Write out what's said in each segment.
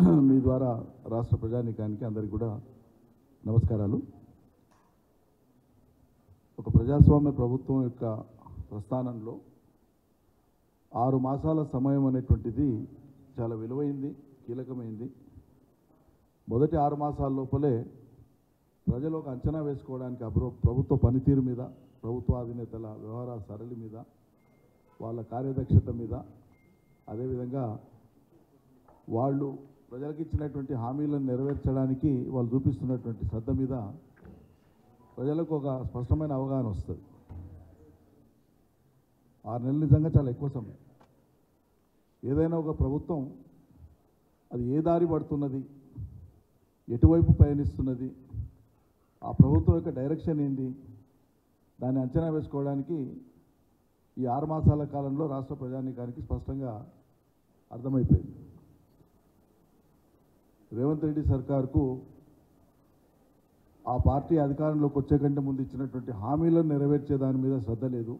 మీ ద్వారా రాష్ట్ర ప్రజానీకానికి అందరికీ కూడా నమస్కారాలు ఒక ప్రజాస్వామ్య ప్రభుత్వం యొక్క ప్రస్థానంలో ఆరు మాసాల సమయం అనేటువంటిది చాలా విలువైంది కీలకమైంది మొదటి ఆరు మాసాల లోపలే ప్రజలు ఒక అంచనా వేసుకోవడానికి అప్రో ప్రభుత్వ పనితీరు మీద ప్రభుత్వ అధినేతల వ్యవహార సరళి మీద వాళ్ళ కార్యదక్షత మీద అదేవిధంగా వాళ్ళు ప్రజలకు ఇచ్చినటువంటి హామీలను నెరవేర్చడానికి వాళ్ళు చూపిస్తున్నటువంటి శ్రద్ధ మీద ప్రజలకు ఒక స్పష్టమైన అవగాహన వస్తుంది ఆరు నెలలు నిజంగా చాలా ఎక్కువ సమయం ఏదైనా ఒక ప్రభుత్వం అది ఏ దారి పడుతున్నది ఎటువైపు పయనిస్తున్నది ఆ ప్రభుత్వం యొక్క డైరెక్షన్ ఏంది దాన్ని అంచనా వేసుకోవడానికి ఈ ఆరు మాసాల కాలంలో రాష్ట్ర ప్రజానీకానికి స్పష్టంగా అర్థమైపోయింది రేవంత్ రెడ్డి సర్కార్కు ఆ పార్టీ అధికారంలోకి వచ్చే కంటే ముందు ఇచ్చినటువంటి హామీలను నెరవేర్చే దాని మీద శ్రద్ధ లేదు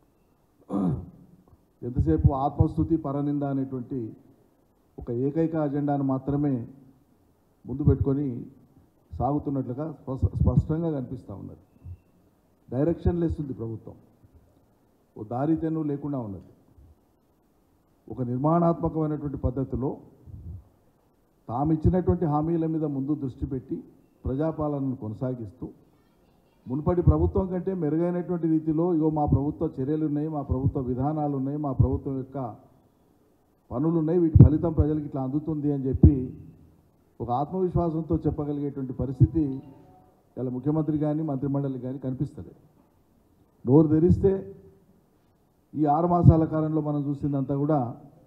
ఎంతసేపు ఆత్మస్థుతి పరనింద అనేటువంటి ఒక ఏకైక అజెండాను మాత్రమే ముందు పెట్టుకొని సాగుతున్నట్లుగా స్పష్ట- స్పష్టంగా కనిపిస్తూ ఉన్నది డైరెక్షన్ లెస్ ఉంది ప్రభుత్వం ఓ దారి తెన్ను లేకుండా ఉన్నది ఒక నిర్మాణాత్మకమైనటువంటి పద్ధతిలో తాము ఇచ్చినటువంటి హామీల మీద ముందు దృష్టి పెట్టి ప్రజాపాలనను కొనసాగిస్తూ మునుపటి ప్రభుత్వం కంటే మెరుగైనటువంటి రీతిలో ఇగో మా ప్రభుత్వ చర్యలు ఉన్నాయి మా ప్రభుత్వ విధానాలు ఉన్నాయి మా ప్రభుత్వం యొక్క పనులు ఉన్నాయి వీటి ఫలితం ప్రజలకు ఇట్లా అందుతుంది అని చెప్పి ఒక ఆత్మవిశ్వాసంతో చెప్పగలిగేటువంటి పరిస్థితి ఇలా ముఖ్యమంత్రి కానీ మంత్రిమండలి కానీ కనిపిస్తుంది నోరు తెరిస్తే ఈ ఆరు మాసాల కాలంలో మనం చూసిందంతా కూడా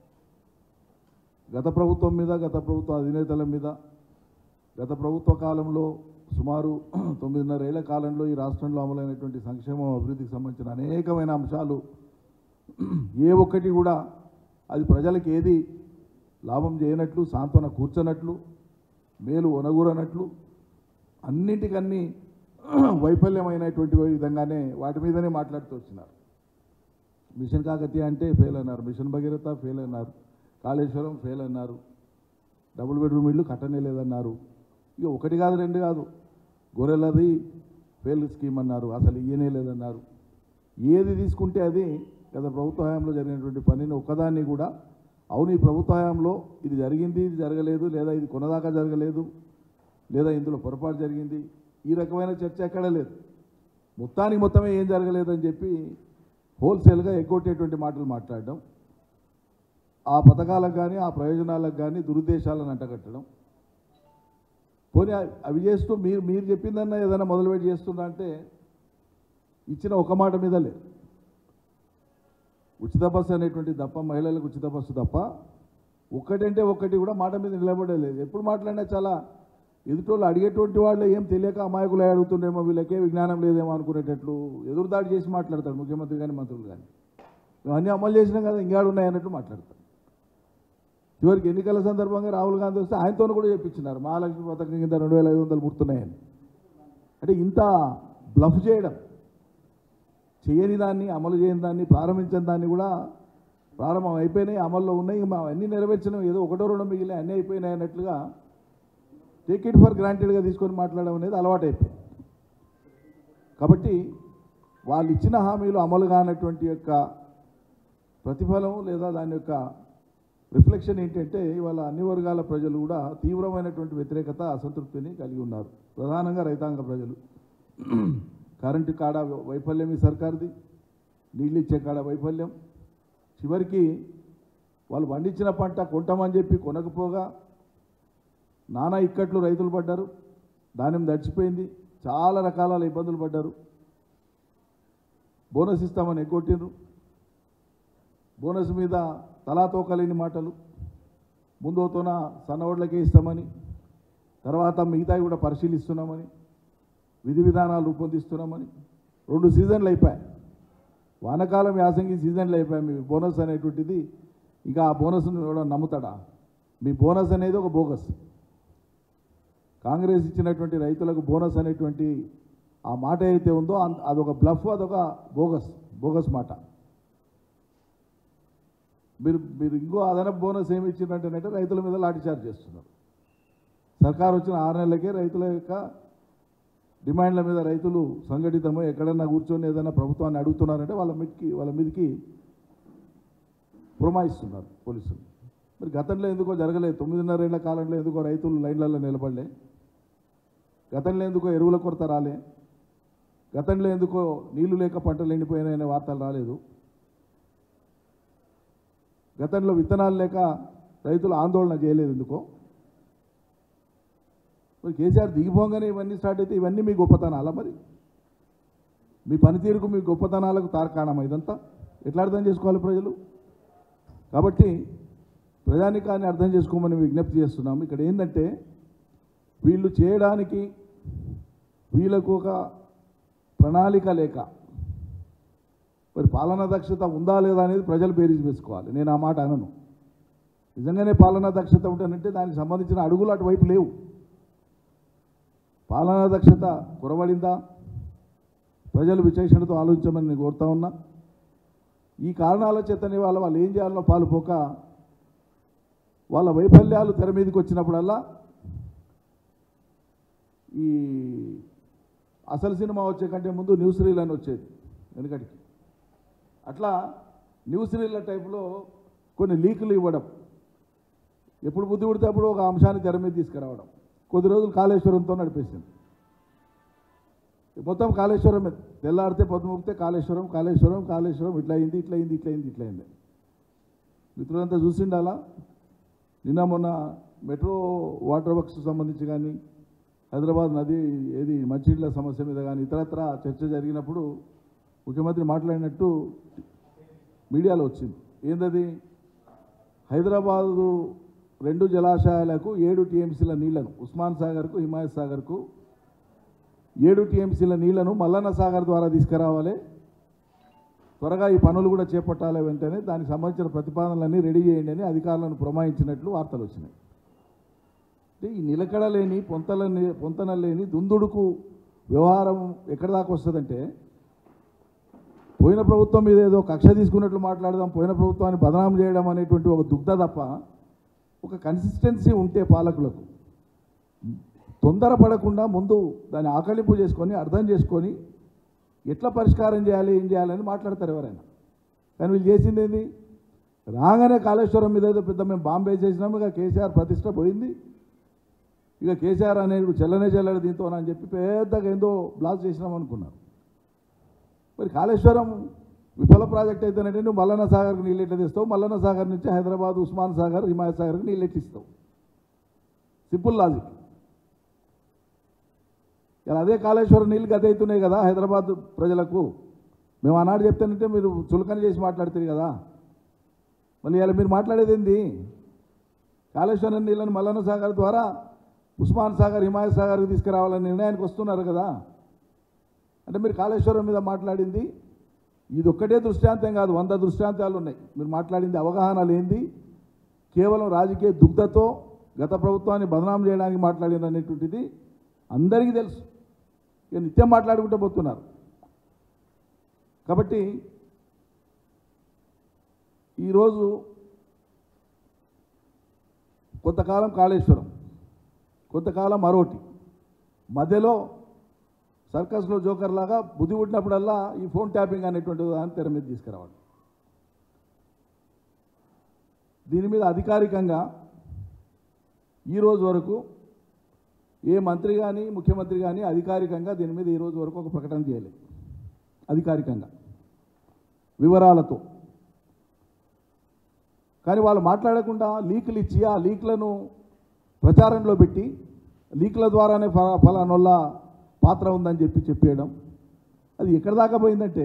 గత ప్రభుత్వం మీద గత ప్రభుత్వ అధినేతల మీద గత ప్రభుత్వ కాలంలో సుమారు తొమ్మిదిన్నర ఏళ్ల కాలంలో ఈ రాష్ట్రంలో అమలైనటువంటి సంక్షేమం అభివృద్ధికి సంబంధించిన అనేకమైన అంశాలు ఏ ఒక్కటి కూడా అది ప్రజలకు ఏది లాభం చేయనట్లు సాంత్వన కూర్చనట్లు మేలు ఒనగూరనట్లు అన్నింటికన్నీ వైఫల్యమైనటువంటి విధంగానే వాటి మీదనే మాట్లాడుతూ వచ్చినారు మిషన్ కాకతీయ అంటే ఫెయిల్ అన్నారు మిషన్ భగీరథ ఫెయిల్ అన్నారు కాళేశ్వరం ఫెయిల్ అన్నారు డబుల్ బెడ్రూమ్ ఇల్లు కట్టనే లేదన్నారు ఇక ఒకటి కాదు రెండు కాదు గొర్రెలది ఫెయిల్ స్కీమ్ అన్నారు అసలు ఇయ్యనే లేదన్నారు ఏది తీసుకుంటే అది గత ప్రభుత్వ హయాంలో జరిగినటువంటి పనిని ఒక్కదాన్ని కూడా అవును ఈ ప్రభుత్వ హయాంలో ఇది జరిగింది ఇది జరగలేదు లేదా ఇది కొనదాకా జరగలేదు లేదా ఇందులో పొరపాటు జరిగింది ఈ రకమైన చర్చ ఎక్కడ లేదు మొత్తానికి మొత్తమే ఏం జరగలేదని చెప్పి హోల్సేల్గా ఎగ్గొట్టేటువంటి మాటలు మాట్లాడడం ఆ పథకాలకు కానీ ఆ ప్రయోజనాలకు కానీ దురుద్దేశాలను అంటగట్టడం పోనీ అవి- అవి చేస్తూ మీరు మీరు చెప్పిందన్నా ఏదైనా మొదలుపెట్టి చేస్తున్నా అంటే ఇచ్చిన ఒక మాట మీద లేదు ఉచిత బస్సు అనేటువంటి తప్ప మహిళలకు ఉచిత బస్సు తప్ప ఒక్కటంటే ఒక్కటి కూడా మాట మీద నిలబడలేదు ఎప్పుడు మాట్లాడినా చాలా ఎదుటోళ్ళు అడిగేటువంటి వాళ్ళు ఏం తెలియక అమాయకులు అడుగుతుండేమో వీళ్ళకే విజ్ఞానం లేదేమో అనుకునేటట్లు ఎదురుదాడి చేసి మాట్లాడతాడు ముఖ్యమంత్రి కానీ మంత్రులు కానీ ఇవన్నీ అమలు చేసినాం కదా ఇంగాడు ఉన్నాయి అన్నట్టు మాట్లాడతాడు చివరికి ఎన్నికల సందర్భంగా రాహుల్ గాంధీ వస్తే ఆయనతో కూడా చెప్పించినారు మహాలక్ష్మి పథకం కింద రెండు వేల ఐదు వందలు ముడుతున్నాయని అంటే ఇంత బ్లఫ్ చేయడం చేయని దాన్ని అమలు చేయని దాన్ని ప్రారంభించని దాన్ని కూడా ప్రారంభం అయిపోయినాయి అమల్లో ఉన్నాయి మా అన్నీ నెరవేర్చినాం ఏదో ఒకటో రెండో మిగిలిన అన్నీ అయిపోయినాయి అన్నట్లుగా టేక్ ఇట్ ఫర్ గ్రాంటెడ్గా తీసుకొని మాట్లాడడం అనేది అలవాటు అయిపోయింది కాబట్టి వాళ్ళు ఇచ్చిన హామీలు అమలు కానటువంటి యొక్క ప్రతిఫలం లేదా దాని యొక్క రిఫ్లెక్షన్ ఏంటంటే ఇవాళ అన్ని వర్గాల ప్రజలు కూడా తీవ్రమైనటువంటి వ్యతిరేకత అసంతృప్తిని కలిగి ఉన్నారు ప్రధానంగా రైతాంగ ప్రజలు కరెంటు కాడ వైఫల్యం ఈ సర్కార్ది నీళ్ళు ఇచ్చే కాడ వైఫల్యం చివరికి వాళ్ళు పండించిన పంట కొంటామని చెప్పి కొనకపోగా నానా ఇక్కట్లు రైతులు పడ్డారు ధాన్యం దడిచిపోయింది చాలా రకాల ఇబ్బందులు పడ్డారు బోనస్ ఇస్తామని ఎగ్గొట్టిండ్రు బోనస్ మీద తలా తోకలేని మాటలు ముందోతోన సన్నోడ్లకే ఇస్తామని తర్వాత మిగతావి కూడా పరిశీలిస్తున్నామని విధి విధానాలు రూపొందిస్తున్నామని రెండు సీజన్లు అయిపోయాయి వానకాలం యాసంగి సీజన్లు అయిపోయాయి మీ బోనస్ అనేటువంటిది ఇంకా ఆ బోనస్ను ఎవడో నమ్ముతాడా మీ బోనస్ అనేది ఒక బోగస్ కాంగ్రెస్ ఇచ్చినటువంటి రైతులకు బోనస్ అనేటువంటి ఆ మాట అయితే ఉందో అన్- అదొక బ్లఫ్ అదొక బోగస్ బోగస్ మాట మీరు మీరు ఇంకో అదనపు బోనస్ ఏమి ఇచ్చిందంటేనంటే రైతుల మీద లాఠీచార్జ్ చేస్తున్నారు సర్కారు వచ్చిన ఆరు నెలలకే రైతుల యొక్క డిమాండ్ల మీద రైతులు సంఘటితమై ఎక్కడన్నా కూర్చొని ఏదైనా ప్రభుత్వాన్ని అడుగుతున్నారంటే వాళ్ళ మీదకి వాళ్ళ మీదకి పురమాయిస్తున్నారు పోలీసులు మరి గతంలో ఎందుకో జరగలేదు తొమ్మిదిన్నరేళ్ల కాలంలో ఎందుకో రైతులు లైన్లలో నిలబడలే గతంలో ఎందుకో ఎరువుల కొరత రాలే గతంలో ఎందుకో నీళ్లు లేక పంటలు ఎండిపోయినాయనే వార్తలు రాలేదు గతంలో విత్తనాలు లేక రైతులు ఆందోళన చేయలేదు ఎందుకో మరి కేసీఆర్ దిగిపోగానే ఇవన్నీ స్టార్ట్ అయితే ఇవన్నీ మీ గొప్పతనాలా మరి మీ పనితీరుకు మీ గొప్పతనాలకు తార్కాణమా ఇదంతా ఎట్లా అర్థం చేసుకోవాలి ప్రజలు కాబట్టి ప్రజానికాన్ని అర్థం చేసుకోమని విజ్ఞప్తి చేస్తున్నాము ఇక్కడ ఏంటంటే వీళ్ళు చేయడానికి వీళ్ళకు ఒక ప్రణాళిక లేక మరి పాలనా దక్షత ఉందా లేదా అనేది ప్రజలు బేరీజ్ వేసుకోవాలి నేను ఆ మాట అనను నిజంగానే పాలనా దక్షత ఉంటేనంటే దానికి సంబంధించిన అడుగులు అటువైపు లేవు పాలనా దక్షత కురబడిందా ప్రజలు విచక్షణతో ఆలోచించమని నేను కోరుతా ఉన్నా ఈ కారణాల చేతనే వాళ్ళ వాళ్ళు ఏం చేయాలనో పాలుపోక వాళ్ళ వైఫల్యాలు తెర మీదకి వచ్చినప్పుడల్లా ఈ అసలు సినిమా వచ్చే కంటే ముందు న్యూస్ రీల్ అని వచ్చేది వెనుకటికి అట్లా న్యూస్ రీల్ల టైపులో కొన్ని లీకులు ఇవ్వడం ఎప్పుడు బుద్ధి పుడితే అప్పుడు ఒక అంశాన్ని తెర మీద తీసుకురావడం కొద్ది రోజులు కాళేశ్వరంతో నడిపేసింది మొత్తం కాళేశ్వరం మీద. తెల్లారితే పొద్దుముక్తే కాళేశ్వరం కాళేశ్వరం కాళేశ్వరం ఇట్లా అయింది ఇట్లా అయింది ఇట్లా అయింది ఇట్లా అయింది మిత్రులంతా చూసిండాలా నిన్న మొన్న మెట్రో వాటర్ వర్క్స్ సంబంధించి కానీ హైదరాబాద్ నది ఏది మంచినీళ్ళ సమస్య మీద కానీ ఇతరత్ర చర్చ జరిగినప్పుడు ముఖ్యమంత్రి మాట్లాడినట్టు మీడియాలో వచ్చింది ఏందది హైదరాబాదు రెండు జలాశయాలకు ఏడు టీఎంసీల నీళ్లను ఉస్మాన్ సాగర్కు హిమాయత్ సాగర్కు ఏడు టీఎంసీల నీళ్లను మల్లన్న సాగర్ ద్వారా తీసుకురావాలి త్వరగా ఈ పనులు కూడా చేపట్టాలి వెంటనే దానికి సంబంధించిన ప్రతిపాదనలన్నీ రెడీ చేయండి అని అధికారులను పురమాయించినట్లు వార్తలు వచ్చినాయి అంటే ఈ నిలకడ లేని పొంతల పొంతన లేని దుందుడుకు వ్యవహారం ఎక్కడి దాకా వస్తుందంటే పోయిన ప్రభుత్వం మీద ఏదో కక్ష తీసుకున్నట్లు మాట్లాడదాం పోయిన ప్రభుత్వాన్ని బదనాం చేయడం అనేటువంటి ఒక దుగ్ధ తప్ప ఒక కన్సిస్టెన్సీ ఉంటే పాలకులకు తొందరపడకుండా ముందు దాన్ని ఆకలింపు చేసుకొని అర్థం చేసుకొని ఎట్లా పరిష్కారం చేయాలి ఏం చేయాలని మాట్లాడతారు ఎవరైనా కానీ వీళ్ళు చేసింది ఏంది రాగానే కాళేశ్వరం మీద ఏదో పెద్ద మేము బాంబే చేసినాము ఇక కేసీఆర్ ప్రతిష్ట పోయింది ఇక కేసీఆర్ అనేది చెల్లనే చెల్లడు దీంతో అని చెప్పి పెద్దగా ఏందో బ్లాక్ చేసినాం అనుకున్నారు మరి కాళేశ్వరం విఫల ప్రాజెక్ట్ అయితేనంటే నువ్వు మల్లన్న సాగర్కి నీళ్ళు ఎట్లా తీస్తావు మల్లన్న సాగర్ నుంచి హైదరాబాద్ ఉస్మాన్ సాగర్ హిమాయత్ సాగర్కి నీళ్ళు ఎట్లా ఇస్తావు సింపుల్ లాజిక్ ఇలా అదే కాళేశ్వరం నీళ్ళు గత అవుతున్నాయి కదా హైదరాబాద్ ప్రజలకు మేము ఆనాడు చెప్తానంటే మీరు చులకన చేసి మాట్లాడుతారు కదా మళ్ళీ ఇలా మీరు మాట్లాడేది ఏంది కాళేశ్వరం నీళ్ళని మల్లన్న సాగర్ ద్వారా ఉస్మాన్ సాగర్ హిమాయత్ సాగర్కి తీసుకురావాలని నిర్ణయానికి వస్తున్నారు కదా అంటే మీరు కాళేశ్వరం మీద మాట్లాడింది ఇది ఒక్కటే దృష్టాంతం కాదు వంద దృష్టాంతాలు ఉన్నాయి మీరు మాట్లాడింది అవగాహన లేనిది కేవలం రాజకీయ దుగ్ధతో గత ప్రభుత్వాన్ని బదనాం చేయడానికి మాట్లాడిన అనేటువంటిది అందరికీ తెలుసు ఇక నిత్యం మాట్లాడుకుంటూ పోతున్నారు కాబట్టి ఈరోజు కొంతకాలం కాళేశ్వరం కొంతకాలం మరోటి మధ్యలో సర్కస్లో జోకర్ లాగా బుద్ధి పుట్టినప్పుడల్లా ఈ ఫోన్ ట్యాపింగ్ అనేటువంటి దాన్ని తెర మీద తీసుకురావాలి దీని మీద అధికారికంగా ఈ రోజు వరకు ఏ మంత్రి కానీ ముఖ్యమంత్రి కానీ అధికారికంగా దీని మీద ఈ రోజు వరకు ఒక ప్రకటన చేయలేదు అధికారికంగా వివరాలతో కానీ వాళ్ళు మాట్లాడకుండా లీకులు ఇచ్చి ఆ లీక్లను ప్రచారంలో పెట్టి లీక్ల ద్వారానే ఫలా ఫలానోళ్ళ పాత్ర ఉందని చెప్పి చెప్పేయడం అది ఎక్కడ దాకా పోయిందంటే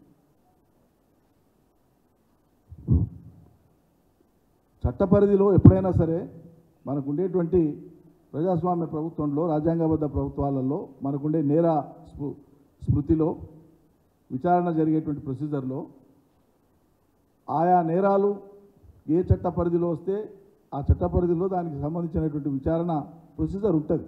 చట్ట పరిధిలో ఎప్పుడైనా సరే మనకు ఉండేటువంటి ప్రజాస్వామ్య ప్రభుత్వంలో రాజ్యాంగబద్ధ ప్రభుత్వాలలో మనకుండే నేర స్మృ స్మృతిలో విచారణ జరిగేటువంటి ప్రొసీజర్లో ఆయా నేరాలు ఏ చట్ట పరిధిలో వస్తే ఆ చట్ట పరిధిలో దానికి సంబంధించినటువంటి విచారణ ప్రొసీజర్ ఉంటుంది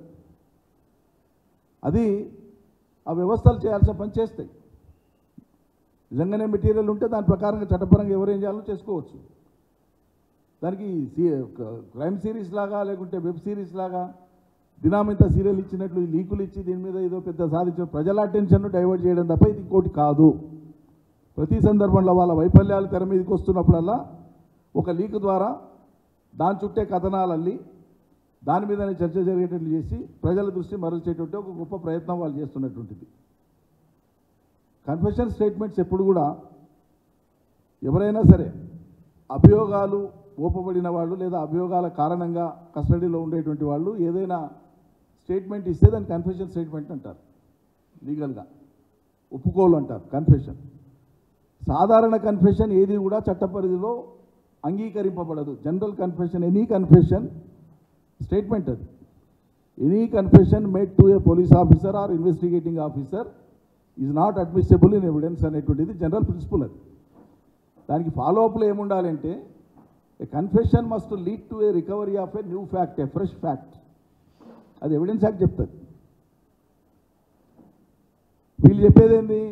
అది ఆ వ్యవస్థలు చేయాల్సిన పని చేస్తాయి నిజంగానే మెటీరియల్ ఉంటే దాని ప్రకారంగా చట్టపరంగా ఎవరేం చేయాలో చేసుకోవచ్చు దానికి సి- క్రైమ్ సిరీస్ లాగా లేకుంటే వెబ్ సిరీస్ లాగా దినామింత సీరియల్ ఇచ్చినట్లు ఈ లీకులు ఇచ్చి దీని మీద ఏదో పెద్ద సాధించిన ప్రజల అటెన్షన్ డైవర్ట్ చేయడం తప్ప ఇది ఇంకోటి కాదు ప్రతి సందర్భంలో వాళ్ళ వైఫల్యాలు తెర మీదకి వస్తున్నప్పుడల్లా ఒక లీక్ ద్వారా దాని చుట్టే కథనాలు అల్లి దాని మీదనే చర్చ జరిగేటట్లు చేసి ప్రజల దృష్టి మరల్చేటువంటి ఒక గొప్ప ప్రయత్నం వాళ్ళు చేస్తున్నటువంటిది కన్ఫెషన్ స్టేట్మెంట్స్ ఎప్పుడు కూడా ఎవరైనా సరే అభియోగాలు ఓపబడిన వాళ్ళు లేదా అభియోగాల కారణంగా కస్టడీలో ఉండేటువంటి వాళ్ళు ఏదైనా స్టేట్మెంట్ ఇస్తే దాన్ని కన్ఫెషన్ స్టేట్మెంట్ అంటారు లీగల్గా ఒప్పుకోలు అంటారు కన్ఫెషన్ సాధారణ కన్ఫెషన్ ఏది కూడా చట్ట పరిధిలో అంగీకరింపబడదు general confession any confession statement అది any confession made to a police officer or investigating officer is not admissible in evidence అనేటువంటిది జనరల్ ప్రిన్సిపల్ అది దానికి ఫాలో అప్లో ఏముండాలంటే a confession must lead to a recovery of a new fact a fresh fact అది evidence act చెప్తుంది వీళ్ళు చెప్పేది ఏంది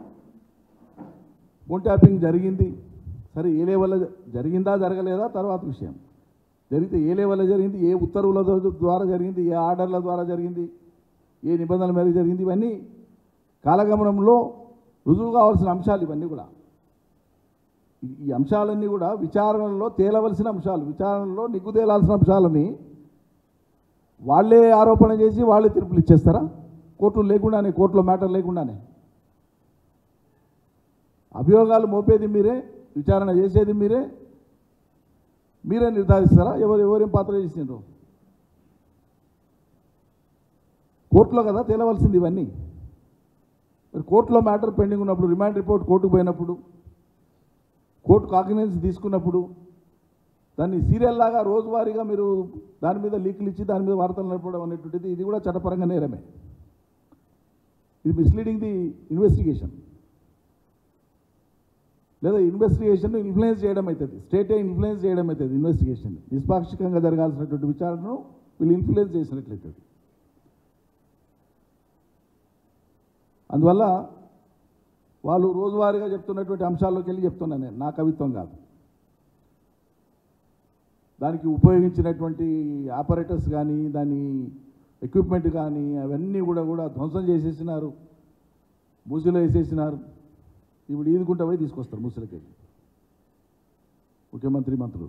ఫోన్ ట్యాపింగ్ జరిగింది సరే ఏ లెవెల్లో జరిగిందా జరగలేదా తర్వాత విషయం జరిగితే ఏ లెవెల్లో జరిగింది ఏ ఉత్తర్వుల ద్వారా జరిగింది ఏ ఆర్డర్ల ద్వారా జరిగింది ఏ నిబంధనల మేరకు జరిగింది ఇవన్నీ కాలగమనంలో రుజువు కావాల్సిన అంశాలు ఇవన్నీ కూడా ఈ- ఈ అంశాలన్నీ కూడా విచారణలో తేలవలసిన అంశాలు విచారణలో నిగ్గు తేలాల్సిన అంశాలని వాళ్ళే ఆరోపణ చేసి వాళ్ళే తీర్పులు ఇచ్చేస్తారా కోర్టులు లేకుండానే కోర్టులో మ్యాటర్ లేకుండానే అభియోగాలు మోపేది మీరే విచారణ చేసేది మీరే మీరే నిర్ధారిస్తారా ఎవరు ఎవరేం పాత్ర చేసిండ్రు కోర్టులో కదా తేలవలసింది ఇవన్నీ మరి కోర్టులో మ్యాటర్ పెండింగ్ ఉన్నప్పుడు రిమాండ్ రిపోర్ట్ కోర్టుకు పోయినప్పుడు కోర్టు కాగ్నిజెన్స్ తీసుకున్నప్పుడు దాన్ని సీరియల్ లాగా రోజువారీగా మీరు దాని మీద లీకులు ఇచ్చి దాని మీద వార్తలు నడపడం అనేటువంటిది ఇది కూడా చట్టపరంగా నేరమే ఇది మిస్లీడింగ్ ది ఇన్వెస్టిగేషన్ లేదా ఇన్వెస్టిగేషన్ ఇన్ఫ్లుయెన్స్ చేయడం అవుతుంది స్టేటే ఇన్ఫ్లుయెన్స్ చేయడం అవుతుంది ఇన్వెస్టిగేషన్ నిష్పాక్షికంగా జరగాల్సినటువంటి విచారణను వీళ్ళు ఇన్ఫ్లుయెన్స్ చేసినట్లయితుంది అందువల్ల వాళ్ళు రోజువారీగా చెప్తున్నటువంటి అంశాల్లోకి వెళ్ళి చెప్తున్నాను నేను నా కవిత్వం కాదు దానికి ఉపయోగించినటువంటి ఆపరేటర్స్ కానీ దాని ఎక్విప్మెంట్ కానీ అవన్నీ కూడా కూడా ధ్వంసం చేసేసినారు మూసిలో వేసేసినారు ఇప్పుడు ఈదుకుంటా పోయి తీసుకొస్తారు మూసిలకి ముఖ్యమంత్రి మంత్రులు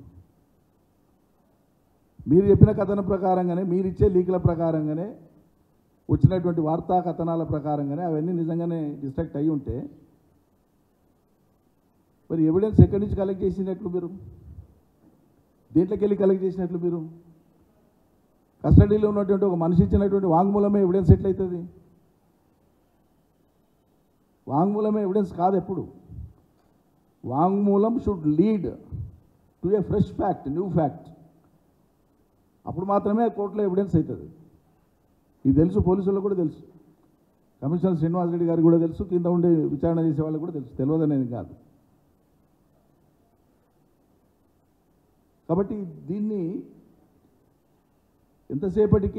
మీరు చెప్పిన కథనం ప్రకారంగానే మీరు ఇచ్చే లీకుల ప్రకారంగానే వచ్చినటువంటి వార్తా కథనాల ప్రకారంగానే అవన్నీ నిజంగానే డిస్ట్రాక్ట్ అయి ఉంటే మరి ఎవిడెన్స్ ఎక్కడి నుంచి కలెక్ట్ చేసినట్లు మీరు దేంట్లోకి వెళ్ళి కలెక్ట్ చేసినట్లు మీరు కస్టడీలో ఉన్నటువంటి ఒక మనిషి ఇచ్చినటువంటి వాంగ్మూలమే ఎవిడెన్స్ ఎట్లయితుంది వాంగ్మూలమే ఎవిడెన్స్ కాదు ఎప్పుడు వాంగ్మూలం should lead to a fresh fact new fact అప్పుడు మాత్రమే కోర్టులో ఎవిడెన్స్ అవుతుంది ఇది తెలుసు పోలీసులకు కూడా తెలుసు కమిషనర్ శ్రీనివాస్ రెడ్డి గారికి కూడా తెలుసు కింద ఉండే విచారణ చేసే వాళ్ళకి కూడా తెలుసు తెలియదనేది కాదు కాబట్టి దీన్ని ఎంతసేపటికి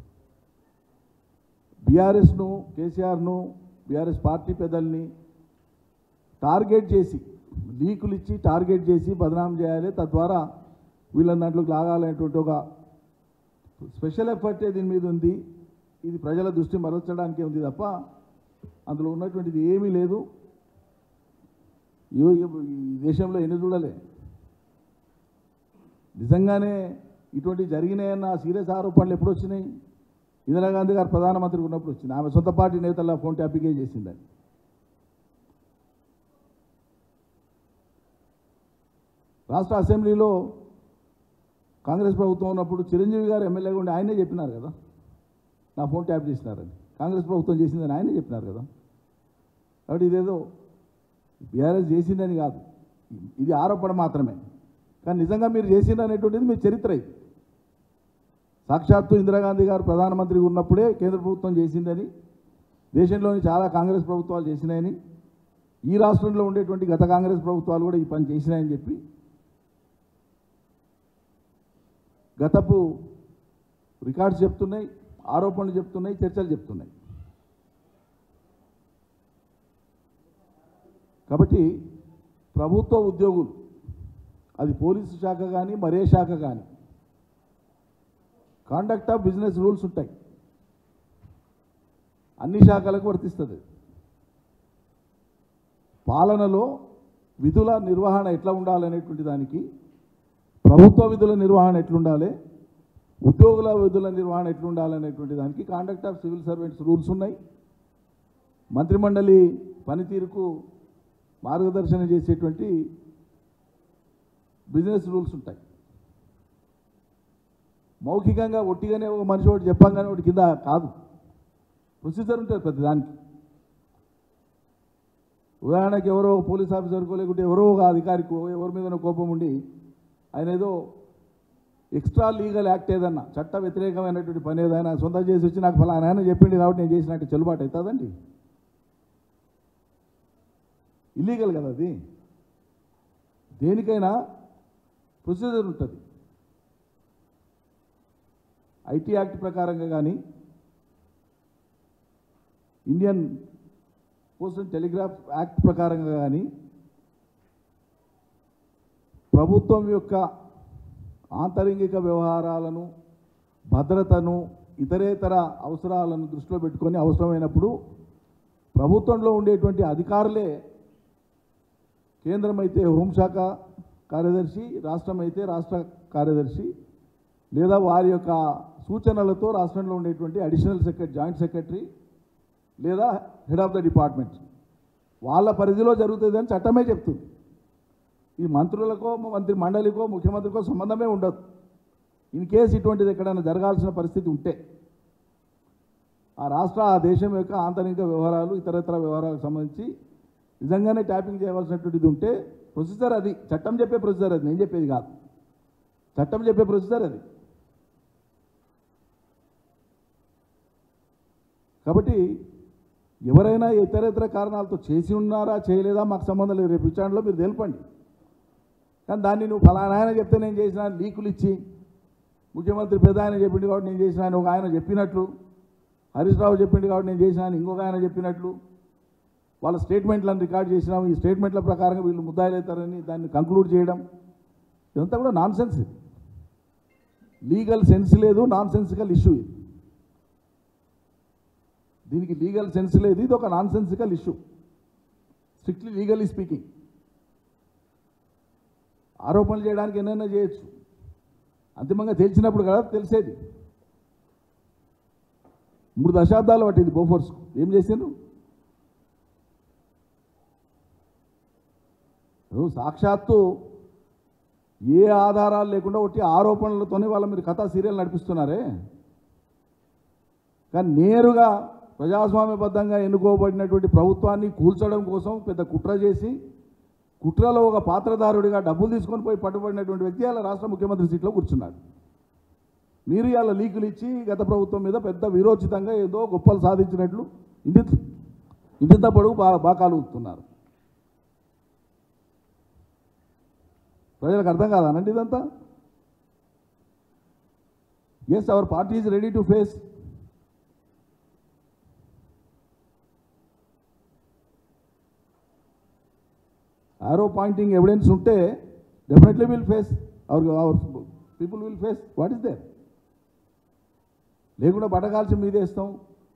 బీఆర్ఎస్ను కేసీఆర్ను బీఆర్ఎస్ పార్టీ పెద్దల్ని టార్గెట్ చేసి లీకులు ఇచ్చి టార్గెట్ చేసి బదనాం చేయాలి తద్వారా వీళ్ళని దాంట్లోకి లాగాలనేటువంటి ఒక స్పెషల్ ఎఫర్ట్ దీని మీద ఉంది ఇది ప్రజల దృష్టి మరల్చడానికే ఉంది తప్ప అందులో ఉన్నటువంటిది ఏమీ లేదు ఈ- ఈ దేశంలో ఎన్ని చూడలే నిజంగానే ఇటువంటి జరిగినాయన్న సీరియస్ ఆరోపణలు ఎప్పుడు వచ్చినాయి ఇందిరాగాంధీ గారు ప్రధానమంత్రి ఉన్నప్పుడు వచ్చింది ఆమె సొంత పార్టీ నేతల ఫోన్ ట్యాపింగే చేసిందని రాష్ట్ర అసెంబ్లీలో కాంగ్రెస్ ప్రభుత్వం ఉన్నప్పుడు చిరంజీవి గారు ఎమ్మెల్యేగా ఉండి ఆయనే చెప్పినారు కదా నా ఫోన్ ట్యాప్ చేసినారని కాంగ్రెస్ ప్రభుత్వం చేసిందని ఆయనే చెప్పినారు కదా కాబట్టి ఇదేదో బీఆర్ఎస్ చేసిందని కాదు ఇది ఆరోపణ మాత్రమే కానీ నిజంగా మీరు చేసింది అనేటువంటిది మీ చరిత్ర ఇది సాక్షాత్తు ఇందిరాగాంధీ గారు ప్రధానమంత్రి ఉన్నప్పుడే కేంద్ర ప్రభుత్వం చేసిందని దేశంలోని చాలా కాంగ్రెస్ ప్రభుత్వాలు చేసినాయని ఈ రాష్ట్రంలో ఉండేటువంటి గత కాంగ్రెస్ ప్రభుత్వాలు కూడా ఈ పని చేసినాయని చెప్పి గతపు రికార్డ్స్ చెప్తున్నాయి ఆరోపణలు చెప్తున్నాయి చర్చలు చెప్తున్నాయి కాబట్టి ప్రభుత్వ ఉద్యోగులు అది పోలీసు శాఖ కానీ మరే శాఖ కానీ కాండక్ట్ ఆఫ్ బిజినెస్ రూల్స్ ఉంటాయి అన్ని శాఖలకు వర్తిస్తుంది పాలనలో విధుల నిర్వహణ ఎట్లా ఉండాలనేటువంటి దానికి ప్రభుత్వ విధుల నిర్వహణ ఎట్లుండాలి ఉద్యోగుల విధుల నిర్వహణ ఎట్లుండాలనేటువంటి దానికి conduct of civil servants rules ఉన్నాయి మంత్రిమండలి పనితీరుకు మార్గదర్శనం చేసేటువంటి బిజినెస్ రూల్స్ ఉంటాయి మౌఖికంగా ఒట్టిగానే ఒక మనిషి ఒకటి చెప్పంగానే ఒకటి కింద కాదు ప్రొసీజర్ ఉంటుంది ప్రతి దానికి ఉదాహరణకి ఎవరో ఒక పోలీస్ ఆఫీసర్కో లేకుంటే ఎవరో ఒక అధికారికో ఎవరి మీద కోపం ఉండి ఆయన ఏదో ఎక్స్ట్రా లీగల్ యాక్ట్ ఏదన్నా చట్ట వ్యతిరేకమైనటువంటి పని ఏదైనా సొంతం చేసి వచ్చి నాకు ఫలానా ఆయన చెప్పింది కాబట్టి నేను చేసినట్టు చెల్లుబాటు అవుతుందండి ఇల్లీగల్ కదా అది దేనికైనా ప్రొసీజర్ ఉంటుంది ఐటీ యాక్ట్ ప్రకారంగా కానీ Indian post and telegraph act ప్రకారంగా కానీ ప్రభుత్వం యొక్క ఆంతరంగిక వ్యవహారాలను భద్రతను ఇతరేతర అవసరాలను దృష్టిలో పెట్టుకొని అవసరమైనప్పుడు ప్రభుత్వంలో ఉండేటువంటి అధికారులే కేంద్రం అయితే హోంశాఖ కార్యదర్శి రాష్ట్రం అయితే రాష్ట్ర కార్యదర్శి లేదా వారి యొక్క సూచనలతో రాష్ట్రంలో ఉండేటువంటి అడిషనల్ సెక్రటరీ జాయింట్ సెక్రటరీ లేదా హెడ్ ఆఫ్ ద డిపార్ట్మెంట్ వాళ్ళ పరిధిలో జరుగుతుంది అని చట్టమే చెప్తుంది ఈ మంత్రులకో మంత్రి మండలికో ముఖ్యమంత్రికో సంబంధమే ఉండదు ఇన్ కేసు ఇటువంటిది ఎక్కడైనా జరగాల్సిన పరిస్థితి ఉంటే ఆ రాష్ట్ర ఆ దేశం యొక్క ఆంతరిక వ్యవహారాలు ఇతరత్ర వ్యవహారాలకు సంబంధించి నిజంగానే ట్యాపింగ్ చేయవలసినటువంటిది ఉంటే ప్రొసీజర్ అది చట్టం చెప్పే ప్రొసీజర్ అది నేను చెప్పేది కాదు చట్టం చెప్పే ప్రొసీజర్ అది కాబట్టి ఎవరైనా ఇతరేతర కారణాలతో చేసి ఉన్నారా చేయలేదా మాకు సంబంధం లేదు రేపు విచారణలో మీరు తెలపండి కానీ దాన్ని నువ్వు ఫలానా ఆయన చెప్తే నేను చేసిన లీకులు ఇచ్చి ముఖ్యమంత్రి పెద్ద ఆయన చెప్పిండు కాబట్టి నేను చేసిన అని ఒక ఆయన చెప్పినట్లు హరీష్ రావు చెప్పిండు కాబట్టి నేను చేసిన అని ఇంకొక ఆయన చెప్పినట్లు వాళ్ళ స్టేట్మెంట్లను రికార్డ్ చేసినాం ఈ స్టేట్మెంట్ల ప్రకారంగా వీళ్ళు ముద్దాయిలవుతారని దాన్ని కంక్లూడ్ చేయడం ఇదంతా కూడా నాన్ సెన్స్ ఇది లీగల్ సెన్స్ లేదు నాన్ సెన్సికల్ ఇష్యూ ఇది దీనికి లీగల్ సెన్స్ లేదు ఇది ఒక nonsensical issue strictly legally speaking ఆరోపణలు చేయడానికి ఎన్నైనా చేయొచ్చు అంతిమంగా తెలిసినప్పుడు కదా తెలిసేది మూడు దశాబ్దాలు పట్టింది బోఫోర్స్కు ఏం చేసిండ్రు నువ్వు సాక్షాత్తు ఏ ఆధారాలు లేకుండా ఒకటి ఆరోపణలతోనే వాళ్ళ మీరు కథా సీరియల్ నడిపిస్తున్నారే కానీ నేరుగా ప్రజాస్వామ్యబద్ధంగా ఎన్నుకోబడినటువంటి ప్రభుత్వాన్ని కూల్చడం కోసం పెద్ద కుట్ర చేసి కుట్రలో ఒక పాత్రదారుడిగా డబ్బులు తీసుకొని పోయి పట్టుబడినటువంటి వ్యక్తి అలా రాష్ట్ర ముఖ్యమంత్రి సీట్లో కూర్చున్నాడు మీరు ఇలా లీకులు ఇచ్చి గత ప్రభుత్వం మీద పెద్ద విరోచితంగా ఏదో గొప్పలు సాధించినట్లు ఇంటి ఇంటింత పొడుగు బా బాకాలు ఊపుతున్నారు ప్రజలకు అర్థం కాదానండి ఇదంతా yes our party is ready to face arrow pointing evidence ఉంటే definitely will face our our people will face what is there లేకుండా బట్టకాల్చి మీదేస్తాం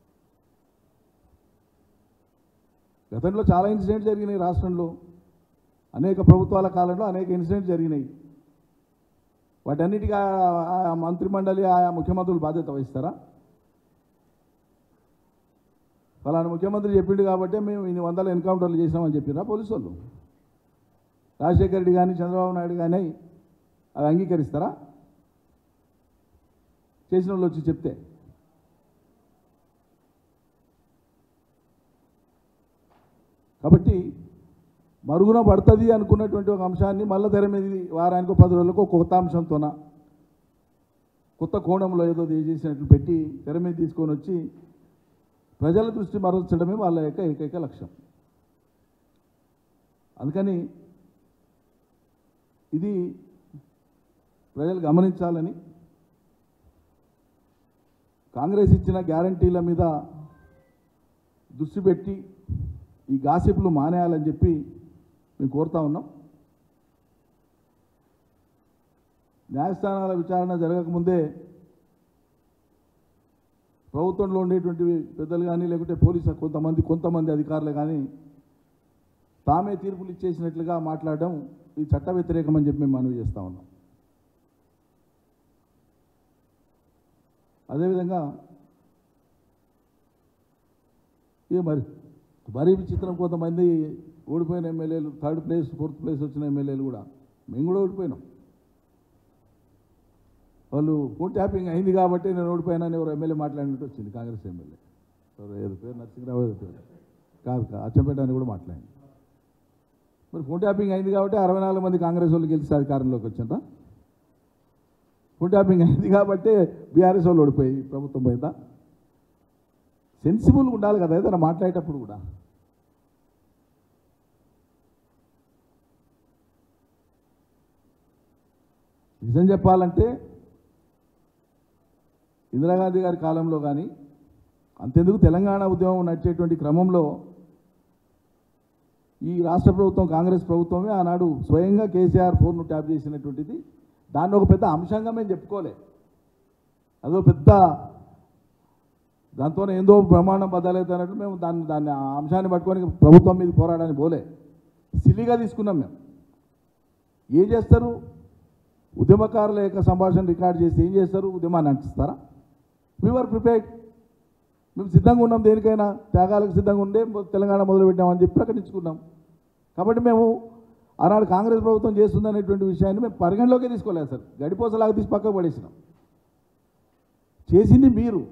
గతంలో చాలా ఇన్సిడెంట్స్ జరిగినాయి రాష్ట్రంలో అనేక ప్రభుత్వాల కాలంలో అనేక ఇన్సిడెంట్స్ జరిగినాయి వాటన్నిటికీ ఆ- ఆ మంత్రిమండలి ఆయా ముఖ్యమంత్రులు బాధ్యత వహిస్తారా ఫలానా ముఖ్యమంత్రి చెప్పిండు కాబట్టి మేము ఇన్ని వందల ఎన్కౌంటర్లు చేసినామని చెప్పిరా పోలీసు వాళ్ళు రాజశేఖర రెడ్డి కానీ చంద్రబాబు నాయుడు కానీ అవి అంగీకరిస్తారా చేసిన వాళ్ళు వచ్చి చెప్తే కాబట్టి మరుగున పడుతుంది అనుకున్నటువంటి ఒక అంశాన్ని మళ్ళీ తెర మీద వారానికి పది రోజులకు ఒక కొత్త అంశంతోన కొత్త కోణంలో ఏదో చేసినట్లు పెట్టి తెర మీద తీసుకొని వచ్చి ప్రజల దృష్టి మరల్చడమే వాళ్ళ యొక్క ఏకైక లక్ష్యం అందుకని ఇది ప్రజలు గమనించాలని కాంగ్రెస్ ఇచ్చిన గ్యారంటీల మీద దృష్టి పెట్టి ఈ గాసిప్లు మానేయాలని చెప్పి మేము కోరుతా ఉన్నాం న్యాయస్థానాల విచారణ జరగకముందే ప్రభుత్వంలో ఉండేటువంటి పెద్దలు కానీ లేకుంటే పోలీసు కొంతమంది కొంతమంది అధికారులు కానీ తామే తీర్పులు ఇచ్చేసినట్లుగా మాట్లాడడం ఇది చట్ట వ్యతిరేకమని చెప్పి మేము మనవి చేస్తా ఉన్నాం అదేవిధంగా ఇక మరి మరీ విచిత్రం కొంతమంది ఓడిపోయిన ఎమ్మెల్యేలు థర్డ్ ప్లేస్ ఫోర్త్ ప్లేస్ వచ్చిన ఎమ్మెల్యేలు కూడా మేము కూడా ఓడిపోయినాం వాళ్ళు ఫోన్ ట్యాపింగ్ అయింది కాబట్టి నేను ఓడిపోయినాను ఎవరు ఎమ్మెల్యే మాట్లాడినట్టు వచ్చింది కాంగ్రెస్ ఎమ్మెల్యే ఎవరు ఏదో పేరు నరసింహరావు ఏదో పేరు కాదు కాదు అచ్చంపేట అని కూడా మాట్లాడింది మరి ఫోన్ ట్యాపింగ్ అయింది కాబట్టి అరవై నాలుగు మంది కాంగ్రెస్ వాళ్ళు గెలిచి అధికారంలోకి వచ్చిందా ఫోన్ ట్యాపింగ్ అయింది కాబట్టి బీఆర్ఎస్ వాళ్ళు ఓడిపోయి ప్రభుత్వం పోయిందా సెన్సిబుల్గా ఉండాలి కదా ఏదైనా మాట్లాడేటప్పుడు కూడా నిజం చెప్పాలంటే ఇందిరాగాంధీ గారి కాలంలో కానీ అంతెందుకు తెలంగాణ ఉద్యమం నడిచేటువంటి క్రమంలో ఈ రాష్ట్ర ప్రభుత్వం కాంగ్రెస్ ప్రభుత్వమే ఆనాడు స్వయంగా కేసీఆర్ ఫోన్ను ట్యాప్ చేసినటువంటిది దాన్ని ఒక పెద్ద అంశంగా మేము చెప్పుకోలే అదో పెద్ద దాంతో ఏందో బ్రహ్మాండం బద్దలైతే అన్నట్టు మేము దాన్ని దాన్ని ఆ అంశాన్ని పట్టుకొని ప్రభుత్వం మీద పోరాడని పోలే సిలిగా తీసుకున్నాం మేము ఏం చేస్తారు ఉద్యమకారుల యొక్క సంభాషణ రికార్డ్ చేసి ఏం చేస్తారు ఉద్యమాన్ని అంటిస్తారా వీఆర్ ప్రిపేర్డ్ మేము సిద్ధంగా ఉన్నాం దేనికైనా త్యాగాలకు సిద్ధంగా ఉండే తెలంగాణ మొదలుపెట్టామని చెప్పి ప్రకటించుకున్నాం కాబట్టి మేము ఆనాడు కాంగ్రెస్ ప్రభుత్వం చేస్తుందనేటువంటి విషయాన్ని మేము పరిగణలోకి తీసుకోలేదు సార్ గడిపోసలాగా తీసి పక్కకు పడేసినాం చేసింది మీరు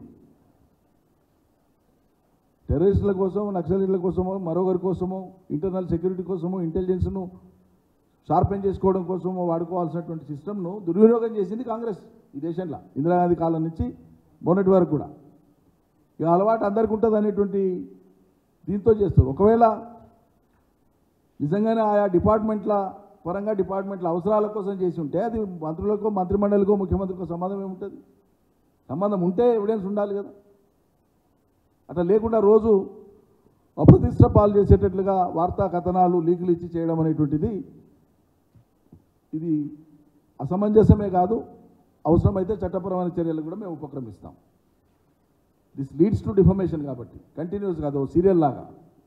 టెర్రరిస్టుల కోసం నక్సలిట్ల కోసమో మరొకరి కోసమో ఇంటర్నల్ సెక్యూరిటీ కోసమో ఇంటెలిజెన్స్ను షార్పెన్ చేసుకోవడం కోసమో వాడుకోవాల్సినటువంటి సిస్టమ్ను దుర్వినియోగం చేసింది కాంగ్రెస్ ఈ దేశంలో ఇందిరాగాంధీ కాలం నుంచి మొన్నటి వరకు కూడా ఇక అలవాటు అందరికీ ఉంటుంది అనేటువంటి దీంతో చేస్తారు ఒకవేళ నిజంగానే ఆయా డిపార్ట్మెంట్ల పరంగా డిపార్ట్మెంట్ల అవసరాల కోసం చేసి ఉంటే అది మంత్రులకో మంత్రిమండలికో ముఖ్యమంత్రికో సంబంధం ఏముంటుంది సంబంధం ఉంటే ఎవిడెన్స్ ఉండాలి కదా అట్లా లేకుండా రోజు అప్రతిష్ట పాలు చేసేటట్లుగా వార్తా కథనాలు లీకులు ఇచ్చి చేయడం అనేటువంటిది ఇది అసమంజసమే కాదు అవసరమైతే చట్టపరమైన చర్యలు కూడా మేము ఉపక్రమిస్తాం దిస్ లీడ్స్ టు డిఫర్మేషన్ కాబట్టి కంటిన్యూస్ కాదు సీరియల్ లాగా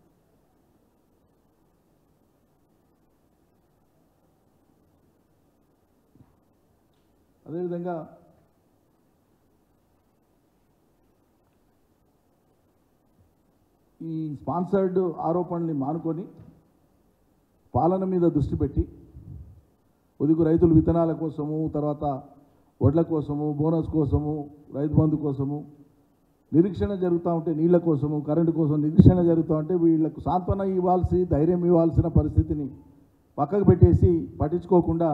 అదేవిధంగా ఈ స్పాన్సర్డ్ ఆరోపణల్ని మానుకొని పాలన మీద దృష్టి పెట్టి ఉదుగు రైతులు విత్తనాల కోసము తర్వాత వడ్ల కోసము బోనస్ కోసము రైతు బంధు కోసము నిరీక్షణ జరుగుతూ ఉంటే నీళ్ల కోసము కరెంటు కోసం నిరీక్షణ జరుగుతూ ఉంటే వీళ్ళకు సాంత్వన ఇవ్వాల్సి ధైర్యం ఇవ్వాల్సిన పరిస్థితిని పక్కకు పెట్టేసి పట్టించుకోకుండా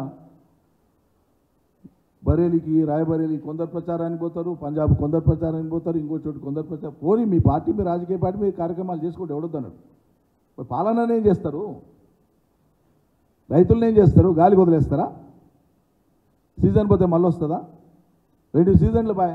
బరేలీకి రాయబరేలి కొందరు ప్రచారానికి పోతారు పంజాబ్ కొందరు ప్రచారానికి పోతారు ఇంకో చోటు కొందరు ప్రచారం పోనీ మీ పార్టీ మీ రాజకీయ పార్టీ మీ కార్యక్రమాలు చేసుకోండి ఎవడొద్దన్నాడు మరి పాలన ఏం చేస్తారు రైతులను ఏం చేస్తారు గాలికి వదిలేస్తారా సీజన్ పోతే మళ్ళీ వస్తుందా రెండు సీజన్లు పాయ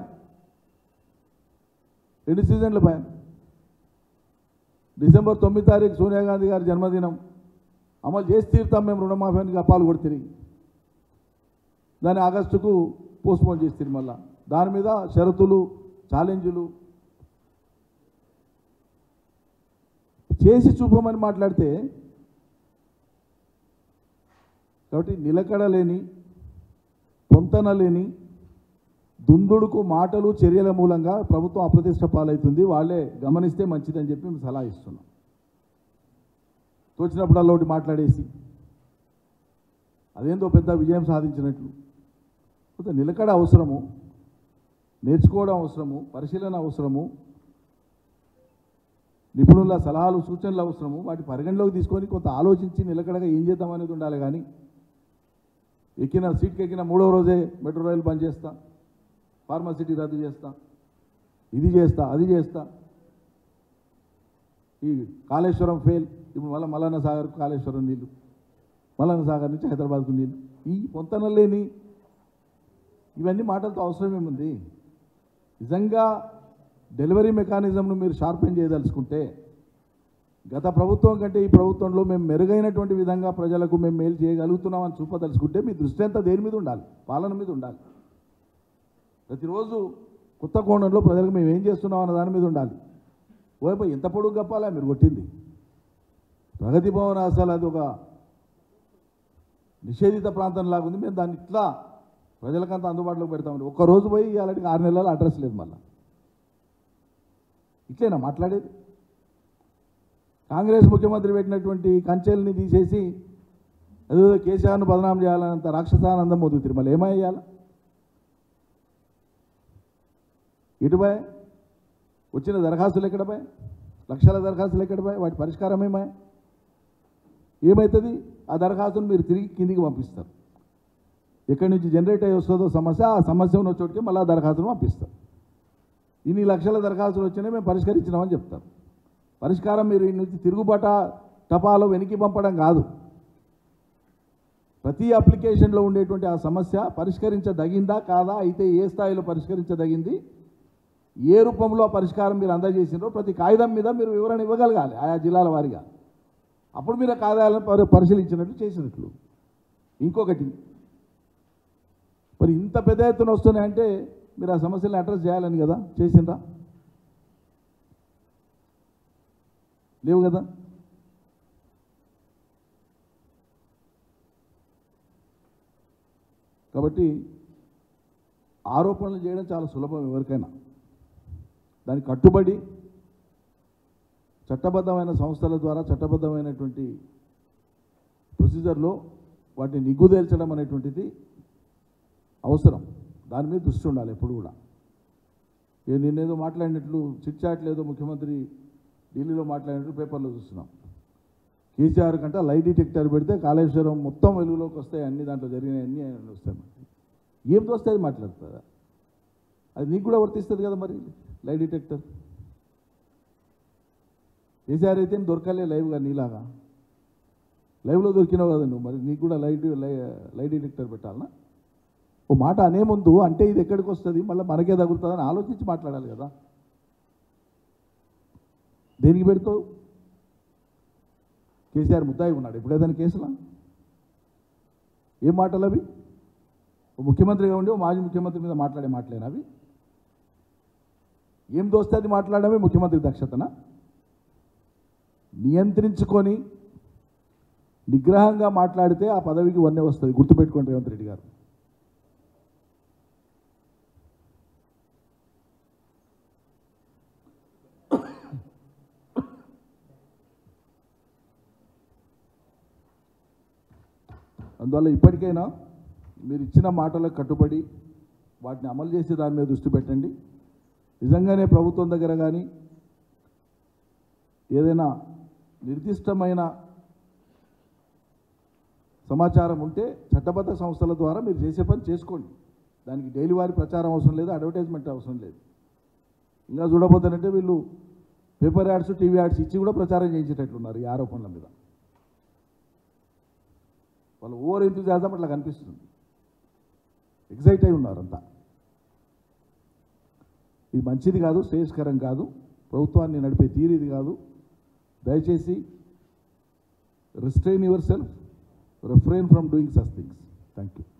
రెండు సీజన్లు పాయ డిసెంబర్ తొమ్మిది తారీఖు సోనియా గాంధీ గారి జన్మదినం అమలు చేసి తీరుతాం మేము రుణమాఫీ అప్పాలు కూడా తిరిగి దాన్ని ఆగస్టుకు పోస్ట్పోన్ చేస్తారు మళ్ళా దాని మీద షరతులు ఛాలెంజులు చేసి చూపమని మాట్లాడితే కాబట్టి నిలకడలేని పొంతన లేని దుందుడుకు మాటలు చర్యల మూలంగా ప్రభుత్వం అప్రతిష్ట పాలవుతుంది వాళ్ళే గమనిస్తే మంచిదని చెప్పి మేము సలహా ఇస్తున్నాం తోచినప్పుడల్లా ఒకటి మాట్లాడేసి అదేందో పెద్ద విజయం సాధించినట్లు కొంత నిలకడ అవసరము నేర్చుకోవడం అవసరము పరిశీలన అవసరము నిపుణుల సలహాలు సూచనలు అవసరము వాటి పరిగణలోకి తీసుకొని కొంత ఆలోచించి నిలకడగా ఏం చేద్దాం అనేది ఉండాలి కానీ ఎక్కిన సీట్కి ఎక్కిన మూడో రోజే మెట్రో రైలు బంద్ చేస్తా ఫార్మసిటీ రద్దు చేస్తా ఇది చేస్తా అది చేస్తా ఈ కాళేశ్వరం ఫెయిల్ ఇప్పుడు మళ్ళీ మల్లన్న సాగర్ కాళేశ్వరం నీళ్ళు మల్లన్న సాగర్ నుంచి హైదరాబాద్కు నీళ్ళు ఈ పొంతన లేని ఇవన్నీ మాటలతో అవసరం ఏముంది నిజంగా డెలివరీ మెకానిజంను మీరు షార్పెన్ చేయదలుచుకుంటే గత ప్రభుత్వం కంటే ఈ ప్రభుత్వంలో మేము మెరుగైనటువంటి విధంగా ప్రజలకు మేము మేలు చేయగలుగుతున్నామని చూపదలుచుకుంటే మీ దృష్టి అంతా దేని మీద ఉండాలి పాలన మీద ఉండాలి ప్రతిరోజు కొత్త కోణంలో ప్రజలకు మేము ఏం చేస్తున్నాం అన్న దాని మీద ఉండాలి ఓయపై ఎంత పొడుగు గప్పాలా మీరు కొట్టింది ప్రగతి భవన్ అసలు అది ఒక నిషేధిత ప్రాంతం లాగా ఉంది మేము దాన్ని ఇట్లా ప్రజలకంతా అందుబాటులోకి పెడతామని ఒక్క రోజు పోయి ఇవాళకి ఆరు నెలల అడ్రస్ లేదు మళ్ళీ ఇట్లేనా మాట్లాడేది కాంగ్రెస్ ముఖ్యమంత్రి పెట్టినటువంటి కంచెల్ని తీసేసి అదేదో కేసీఆర్ను బదనాం చేయాలన్నంత రాక్షసానందం వద్దు తిరుమల ఏమయ్యాల ఇటుపై వచ్చిన దరఖాస్తులు ఎక్కడ పోయి లక్షల దరఖాస్తులు ఎక్కడ పోయి వాటి పరిష్కారం ఏమాయి ఏమవుతుంది ఆ దరఖాస్తును మీరు తిరిగి కిందికి పంపిస్తారు ఎక్కడి నుంచి జనరేట్ అయ్యి వస్తుందో సమస్య ఆ సమస్య ఉన్న చోటుకి మళ్ళీ ఆ దరఖాస్తును పంపిస్తారు ఇన్ని లక్షల దరఖాస్తులు వచ్చినాయి మేము పరిష్కరించినామని చెప్తారు పరిష్కారం మీరు ఈ నుంచి తిరుగుబాట టపాలో వెనక్కి పంపడం కాదు ప్రతి అప్లికేషన్లో ఉండేటువంటి ఆ సమస్య పరిష్కరించదగిందా కాదా అయితే ఏ స్థాయిలో పరిష్కరించదగింది ఏ రూపంలో ఆ పరిష్కారం మీరు అందజేసినారో ప్రతి కాగితం మీద మీరు వివరణ ఇవ్వగలగాలి ఆయా జిల్లాల వారీగా అప్పుడు మీరు ఆ కాగితాలను పరి- పరిశీలించినట్లు చేసినట్లు ఇంకొకటి మరి ఇంత పెద్ద ఎత్తున వస్తున్నాయంటే మీరు ఆ సమస్యలను అడ్రస్ చేయాలని కదా చేసిండ్రా లేవు కదా కాబట్టి ఆరోపణలు చేయడం చాలా సులభం ఎవరికైనా దానికి కట్టుబడి చట్టబద్ధమైన సంస్థల ద్వారా చట్టబద్ధమైనటువంటి ప్రొసీజర్లో వాటిని నిగ్గుదేల్చడం అనేటువంటిది అవసరం దాని మీద దృష్టి ఉండాలి ఎప్పుడు కూడా ఏ నేనేదో మాట్లాడినట్లు చిట్ చాట్ లేదో ముఖ్యమంత్రి ఢిల్లీలో మాట్లాడినట్లు పేపర్లో చూస్తున్నాం కేసీఆర్ కంటే లై డిటెక్టర్ పెడితే కాళేశ్వరం మొత్తం వెలుగులోకి వస్తాయి అన్ని దాంట్లో జరిగినాయి అన్ని ఆయన వస్తాయి ఏం తోస్తే అది మాట్లాడుతుందా అది నీకు కూడా వర్తిస్తుంది కదా మరి లై డిటెక్టర్ కేసీఆర్ అయితే ఏం దొరకలే లైవ్గా నీలాగా లైవ్లో దొరికినావు కదా నువ్వు మరి నీకు కూడా లైట్ లై లై డిటెక్టర్ పెట్టాలనా ఓ మాట అనే ముందు అంటే ఇది ఎక్కడికి వస్తుంది మళ్ళీ మనకే తగులుతుందని ఆలోచించి మాట్లాడాలి కదా దేనికి పెడతావు కేసీఆర్ ముద్దాయి ఉన్నాడు ఇప్పుడు ఏదైనా కేసులా ఏం మాటలు అవి ఓ ముఖ్యమంత్రిగా ఉండి ఓ మాజీ ముఖ్యమంత్రి మీద మాట్లాడే మాటలేనా అవి ఏం దోస్తే అది మాట్లాడమే ముఖ్యమంత్రి దక్షతన నియంత్రించుకొని నిగ్రహంగా మాట్లాడితే ఆ పదవికి వన్నె వస్తుంది గుర్తుపెట్టుకోండి రేవంత్ రెడ్డి గారు అందువల్ల ఇప్పటికైనా మీరు ఇచ్చిన మాటలకు కట్టుబడి వాటిని అమలు చేసే దాని మీద దృష్టి పెట్టండి నిజంగానే ప్రభుత్వం దగ్గర కానీ ఏదైనా నిర్దిష్టమైన సమాచారం ఉంటే చట్టబద్ధ సంస్థల ద్వారా మీరు చేసే పని చేసుకోండి దానికి డైలీ వారి ప్రచారం అవసరం లేదు అడ్వర్టైజ్మెంట్ అవసరం లేదు ఇంకా చూడబోతానంటే వీళ్ళు పేపర్ యాడ్స్ టీవీ యాడ్స్ ఇచ్చి కూడా ప్రచారం చేయించేటట్లున్నారు ఈ ఆరోపణల మీద వాళ్ళు ఓవర్ ఎంతూజాజం అట్లా కనిపిస్తుంది ఎగ్జైట్ అయి ఉన్నారు అంతా ఇది మంచిది కాదు శ్రేయస్కరం కాదు ప్రభుత్వాన్ని నడిపే తీరు ఇది కాదు దయచేసి restrain yourself refrain from doing such things thank you